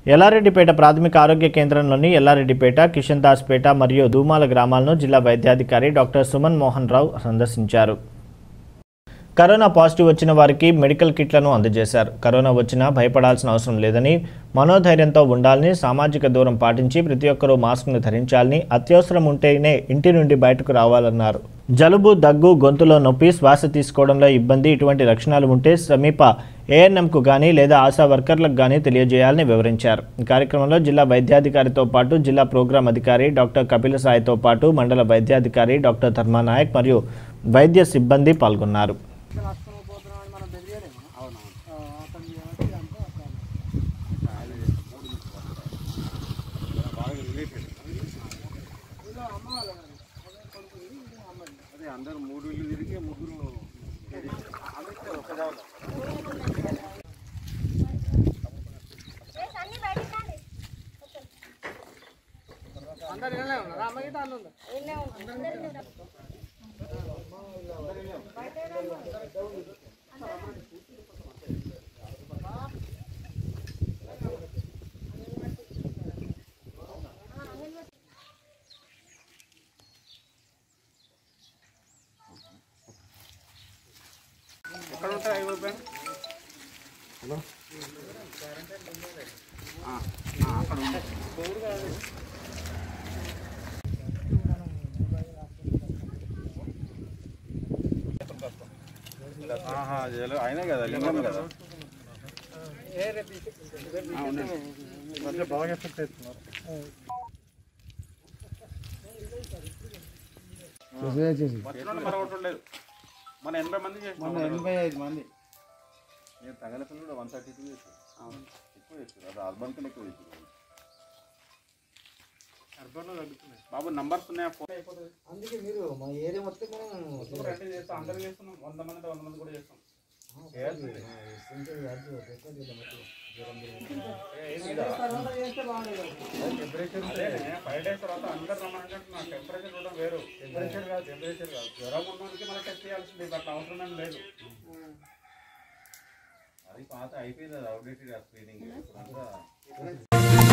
ఎల్లారెడ్డిపేట ప్రాథమిక ఆరోగ్య కేంద్రంలోని ఎల్లారెడ్డిపేట కిషన్ దాస్పేట మరియు దూమాల గ్రామాలను జిల్లా వైద్యాధికారి డాక్టర్ సుమన్ మోహన్ రావు సందర్శించారు కరోనా పాజిటివ్ వచ్చిన వారికి మెడికల్ కిట్లను అందజేశారు కరోనా వచ్చినా భయపడాల్సిన అవసరం లేదని మనోధైర్యంతో ఉండాలని సామాజిక దూరం పాటించి ప్రతి ఒక్కరూ మాస్క్ను ధరించాలని అత్యవసరం ఉంటేనే ఇంటి నుండి బయటకు రావాలన్నారు జలుబు దగ్గు గొంతులో నొప్పి శ్వాస తీసుకోవడంలో ఇబ్బంది ఇటువంటి లక్షణాలు ఉంటే సమీప ఏఎన్ఎంకు కానీ లేదా ఆశా వర్కర్లకు కానీ తెలియజేయాలని వివరించారు ఈ కార్యక్రమంలో జిల్లా వైద్యాధికారితో పాటు జిల్లా ప్రోగ్రాం అధికారి డాక్టర్ కపిల సాయితో పాటు మండల వైద్యాధికారి డాక్టర్ ధర్మానాయక్ మరియు వైద్య సిబ్బంది పాల్గొన్నారు అదే అందరు మూడు ఇల్లు తిరిగి ముగ్గురు ఎక్కడ ఉంటాయి ఐదు రూపాయలు హలో అక్కడ ఉంది ఆహా, జల- అయినా కదా లింగం కదా ఆ, ఉంది. బాగా ఎఫెక్ట్ అవుతున్నారు వచ్చినోళ్ళు మరొకటి మన ఎనభై మంది చేసిన ఎనభై ఐదు మంది నేను తగల పిల్లలు వన్ థర్టీ టూ చేస్తాను ఎక్కువ చేస్తారు అది అర్బన్ కన్నా ఎక్కువ చేస్తారు బాబు నంబర్స్ ఉన్నాయా ఫోన్ అందుకే మీరు మా ఏరియా మొత్తం రెండు చేస్తాం అందరు చేస్తున్నాం వంద మంది అంటే వంద మంది కూడా చేస్తాం ఫైవ్ డేస్ తర్వాత అందరు రమ్మంటే నా టెంపరేచర్ కూడా వేరు టెంపరేచర్ కాదు టెంపరేచర్ కాదు జ్వరం ఉన్నోడికి మనకి టెస్ట్ చేయాల్సింది అట్లా అవసరం ఏం లేదు అది పాత అయిపోయింది అది అవుట్డేటెడ్ స్క్రీనింగ్